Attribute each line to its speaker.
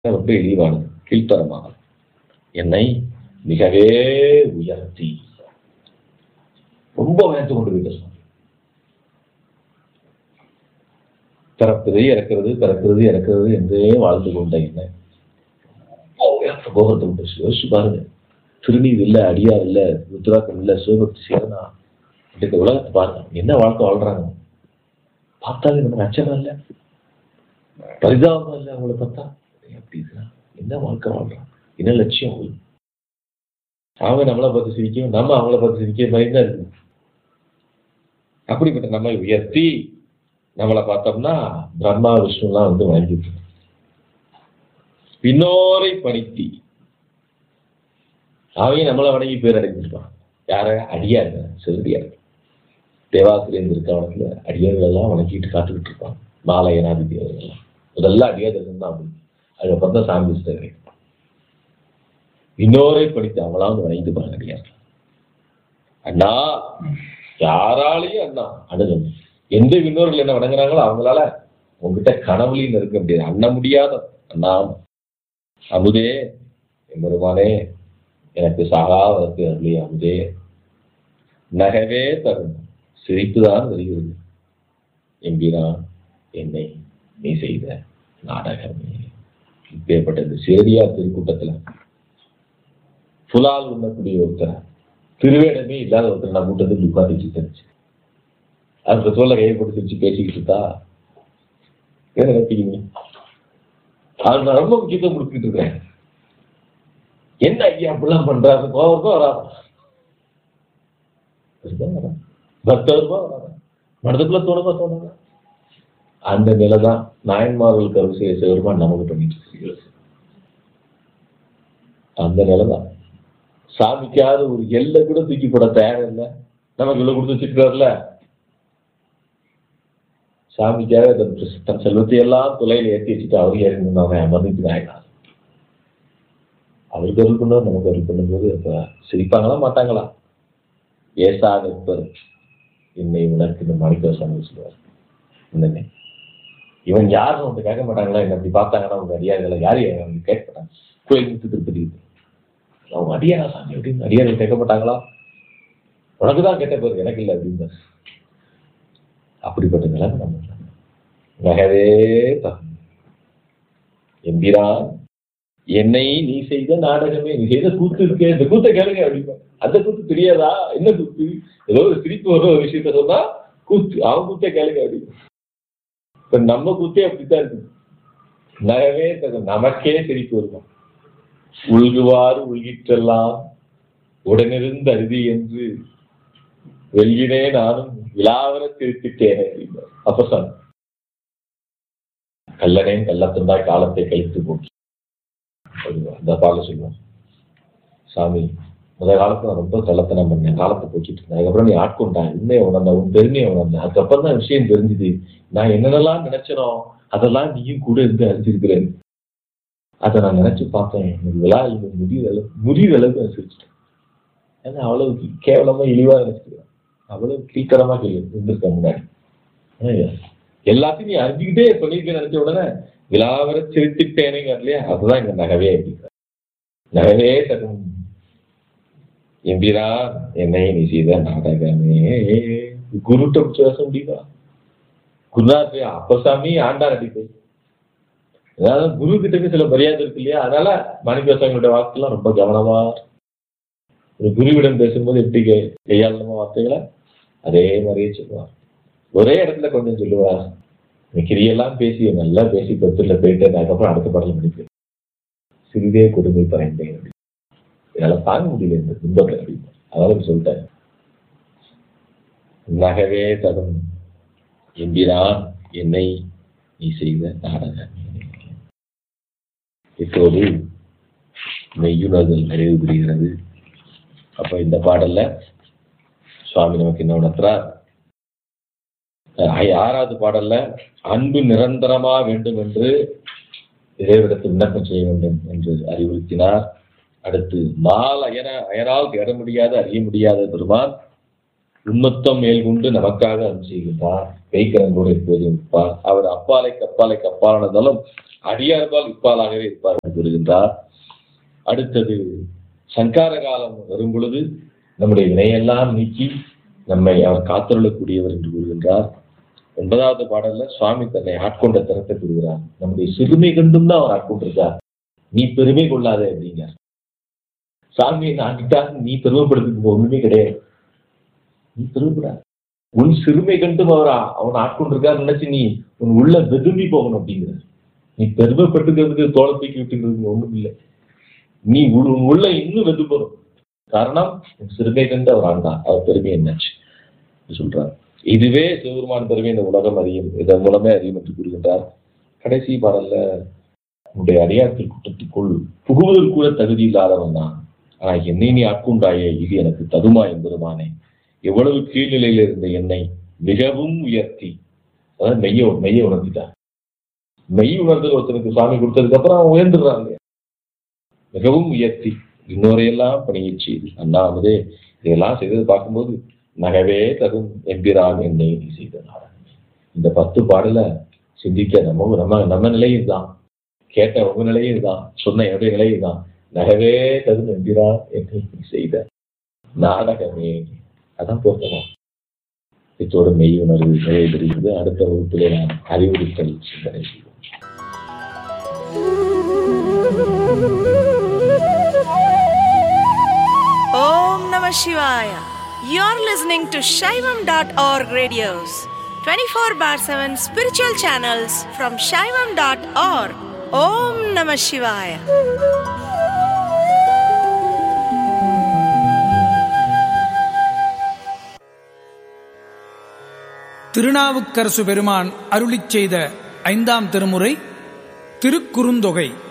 Speaker 1: ரொம்ப இழிவானது கீழ்த்தரமானது என்னை மிகவே உயர்த்தி ரொம்ப உயர்த்து கொண்டு போயிட்ட சுவாமி பிறப்பது இறக்கிறது பிறக்கிறது இறக்கிறது என்றே வாழ்ந்து கொண்ட என்ன ரொம்ப உயர்ந்த போகத்தை விட்டு யோசிச்சு பாருங்க திருநீர் இல்ல அடியார் இல்ல ருத்ராக்கம் இல்ல சிவபக்தி சேரனா இந்த உலகத்தை பாருங்க என்ன வாழ்க்கை வாழ்றாங்க பார்த்தாலே நமக்கு அச்சம் இல்ல பரிதாபம் இல்ல அவங்கள பார்த்தா எப்படி இருக்கிறான் என்ன வாழ்க்கை வாழ்றான் என்ன லட்சியம் அவங்களுக்கு அவங்க நம்மளை பார்த்து சிரிக்கும் நம்ம அவங்கள பார்த்து சிரிக்கிற மாதிரி தான் இருக்கு அப்படிப்பட்ட நம்மை உயர்த்தி நம்மளை பார்த்தோம்னா பிரம்மா விஷ்ணுலாம் வந்து வணங்கிட்டு பின்னோரை பணித்தி அவங்க நம்மளை வணங்கி பேர் அடைஞ்சிருப்பான் யார அடியாருங்க சிறுடியார் தேவாசிரியர் இருக்கவனத்துல அடியார்கள் எல்லாம் வணங்கிட்டு காத்துக்கிட்டு இருப்பான் மாலையனாதிபதி அவர்கள்லாம் முதல்ல அடியார்கள் தான் அப்படி அதுக்கப்புறம் தான் சாமி கிடைக்கும் இன்னோரை படித்து அவளாவது வணங்கிட்டு பாருங்க அடியார்கள் அண்ணா யாராலையும் அண்ணா அணுகும் எந்த விண்ணோர்கள் என்ன வணங்குறாங்களோ அவங்களால உங்ககிட்ட கனவுலையும் இருக்க முடியாது அண்ண முடியாத அண்ணா அமுதே எம்பெருமானே எனக்கு சாகாவதற்கு அருளி அமுதே நகவே தரும் சிரிப்புதான் வருகிறது எம்பிரான் என்னை நீ செய்த நாடகமே இப்பேற்பட்ட இந்த சேரியார் திருக்கூட்டத்துல புலால் உண்ணக்கூடிய ஒருத்தர் திருவேடமே இல்லாத ஒருத்தர் நான் கூட்டு வந்து உட்காந்துச்சு தெரிஞ்சு அந்த தோல்ல கையை போட்டு சிரிச்சு பேசிக்கிட்டு இருந்தா என்ன நினைப்பீங்க அது நான் ரொம்ப முக்கியத்துவம் கொடுத்துட்டு இருக்கேன் என்ன ஐயா அப்படிலாம் பண்றாரு கோவம் தான் வராது பக்தருமா வராது மனதுக்குள்ள தோணுமா தோணுங்க அந்த நிலை தான் நாயன்மார்கள் கருவு செய்ய சிவருமான் நமக்கு பண்ணிட்டு இருக்கு அந்த நிலை தான் சாமிக்காத ஒரு எல்லை கூட தூக்கி போட தயாரம் இல்லை நமக்கு இவ்வளவு கொடுத்து வச்சிருக்காருல்ல சாமிக்காக தன் தன் செல்வத்தை எல்லாம் துளையில ஏற்றி வச்சுட்டு அவர் இறங்கி அவன் அமர்ந்துட்டு ஆயிட்டான் அவருக்கு அருள் பண்ணுவார் நமக்கு அருள் பண்ணும்போது அப்ப சிரிப்பாங்களா மாட்டாங்களா ஏசாக இருப்பார் என்னை உனக்கு இந்த மாணிக்க சாமி சொல்லுவார் என்னங்க இவன் யாரும் வந்து கேட்க மாட்டாங்களா என்ன அப்படி பார்த்தாங்கன்னா அவங்க அடியார்களை யாரும் அவங்க கேட்க மாட்டாங்க கோயில் முத்து திருப்பதி அவங்க அடியாரா சாமி அப்படின்னு அடியார்கள் கேட்க மாட்டாங்களா உனக்கு தான் கேட்ட பேர் எனக்கு இல்லை அப்படின்னு அப்படிப்பட்ட நிலைமை நம்ம நகவே தகும் எம்பிரான் என்னை நீ செய்த நாடகமே நீ செய்த கூத்து இருக்கே இந்த கூத்தை கேளுங்க அப்படின்னா அந்த கூத்து தெரியாதா என்ன கூத்து ஏதோ ஒரு சிரிப்பு வரும் ஒரு விஷயத்த சொன்னா கூத்து அவன் கூத்தை கேளுங்க அப்படின்னு இப்ப நம்ம கூத்தே அப்படித்தான் இருக்கு நகவே தகும் நமக்கே சிரிப்பு இருக்கும் உள்குவாறு உள்கிற்றெல்லாம் உடனிருந்து அருதி என்று வெல்கினே நானும் விழாவர திருத்திட்டேனே அப்படின்னார் அப்ப சொன்ன கல்லனேன் கள்ளத்தந்தாய் காலத்தை கழித்து போக்கி அந்த பாடல சொல்லுவான் சாமி முத காலத்துல நான் ரொம்ப கள்ளத்தனம் பண்ணேன் காலத்தை போக்கிட்டு இருந்தேன் அதுக்கப்புறம் நீ ஆட்கொண்டான் உண்மையை உணர்ந்த உன் பெருமையை உணர்ந்தேன் அதுக்கப்புறம் தான் விஷயம் தெரிஞ்சுது நான் என்னென்னலாம் நினைச்சனோ அதெல்லாம் நீயும் கூட இருந்து அறிஞ்சிருக்கிறேன் அதை நான் நினைச்சு பார்த்தேன் எனக்கு விழா முடிவு அளவு முடிவு அளவுக்கு அனுசரிச்சிட்டேன் ஏன்னா அவ்வளவு கேவலமா இழிவா நினைச்சிருக்கேன் அவ்வளவு கீழ்த்தரமா இருந்திருக்க முன்னாடி எல்லாத்தையும் நீ அறிஞ்சுக்கிட்டே சொல்லியிருக்க நினைச்ச உடனே விழாவர சிரித்துட்டேனேங்க இல்லையா அதுதான் இங்க நகவே அப்படிங்கிற நகவே தரும் எம்பிரா என்னை நீ செய்த நாடகமே குருட்ட பிடிச்ச பேச முடியுமா குருநாத் அப்பசாமி ஆண்டார் அடிப்பை அதாவது குரு கிட்ட சில மரியாதை இருக்கு இல்லையா அதனால மாணிக்கவாசங்களுடைய வாக்குலாம் ரொம்ப கவனமா ஒரு குருவிடம் பேசும்போது எப்படி கையாளணுமா வார்த்தைகளை அதே மாதிரியே சொல்லுவார் ஒரே இடத்துல கொஞ்சம் சொல்லுவார் கிரியெல்லாம் பேசி நல்லா பேசி பத்துல போயிட்டு அதுக்கப்புறம் அடுத்த பாடல முடிப்பேன் சிறிதே கொடுமை பறைந்தேன் அப்படி என்னால தாங்க முடியல இந்த துன்பத்தை அப்படின்னு அதாவது சொல்லிட்டேன் நகவே தரும் எம்பிரான் என்னை நீ செய்த நாடகம் இப்போது மெய்யுணர்தல் நிறைவு புரிகிறது அப்ப இந்த பாடல்ல சுவாமி நமக்கு என்ன உணர்த்துறார் ஆறாவது பாடல்ல அன்பு நிரந்தரமா வேண்டும் என்று இறைவிடத்தில் விண்ணப்பம் செய்ய வேண்டும் என்று அறிவுறுத்தினார் அடுத்து மால் அயன அயனால் தேட முடியாத அறிய முடியாத பெருமான் உண்மத்தம் மேல் கொண்டு நமக்காக அருள் செய்கின்றார் கைக்கரங்கோடு எப்போதும் இருப்பார் அவர் அப்பாலை கப்பாலை கப்பாலானதாலும் அடியார்பால் இப்பாலாகவே இருப்பார் என்று கூறுகின்றார் அடுத்தது சங்கார காலம் வரும் பொழுது நம்முடைய வினையெல்லாம் நீக்கி நம்மை அவர் காத்தருளக்கூடியவர் என்று கூறுகின்றார் ஒன்பதாவது பாடல்ல சுவாமி தன்னை ஆட்கொண்ட தரத்தை கூறுகிறார் நம்முடைய சிறுமை கண்டும் தான் அவர் ஆட்கொண்டிருக்கார் நீ பெருமை கொள்ளாதே அப்படிங்க சாமியை நான்கிட்டா நீ பெருமைப்படுத்துக்கு ஒண்ணுமே கிடையாது நீ பெருமைப்படாத உன் சிறுமை கண்டும் அவர் அவன் ஆட்கொண்டிருக்காரு நினைச்சு நீ உன் உள்ள வெதும்பி போகணும் அப்படிங்கிற நீ பெருமைப்பட்டுக்கிறதுக்கு தோலை தூக்கி விட்டுக்கிறதுக்கு ஒண்ணும் இல்லை நீ உள்- உன் உள்ள இன்னும் வெதுப்படும் காரணம் உன் சிறுமை கண்டு அவர் ஆண்டார் அவர் பெருமை என்னாச்சு சொல்றார் இதுவே சிவபெருமான் பெருமை இந்த உலகம் அறியும் இதன் மூலமே அறியும் என்று கூறுகின்றார் கடைசி பாடல்ல உன்னுடைய அடியார்கள் கூட்டத்துக்குள் புகுவதற்கு கூட தகுதி இல்லாதவன் தான் ஆனா என்னை நீ ஆட்கொண்டாயே இது எனக்கு ததுமா என்பதுமானே எவ்வளவு கீழ்நிலையில இருந்த என்னை மிகவும் உயர்த்தி அதாவது மெய்ய மெய்ய உணர்த்திட்டார் மெய் உணர்தல் ஒருத்தனுக்கு சாமி கொடுத்ததுக்கு அப்புறம் அவன் உயர்ந்துடுறான் இல்லையா? மிகவும் உயர்த்தி இன்னொரையெல்லாம் பணியச் செய்து அண்ணாமதே இதெல்லாம் செய்தது பார்க்கும்போது நகவே தகும் எம்பிரான் என்னை நீ செய்த நாராயணனே. இந்த பத்து பாடல சிந்திக்க நம்ம நம்ம நம்ம நிலையும் தான் கேட்ட உங்க நிலையும் தான் சொன்ன என்னுடைய நிலையும் தான் நகவே தகும் எம்பிரான் என்னை நீ செய்த நாடகமே அதான் பொருத்தமா இத்தோடு மெய் உணர்வு நிறைவு பெறுகிறது அடுத்த வகுப்பிலே நாம் அறிவுறுத்தல் சிந்தனை செய்வோம்
Speaker 2: Om Namah Shivaya. You're listening to Shaivam.org radios, 24 bar 7 spiritual channels from Shaivam.org. Om Namah Shivaya.
Speaker 3: Thirunavukkarasu பெருமான் அருளிச் செய்த ஐந்தாம் திருமுறை திருக்குறுந்தொகை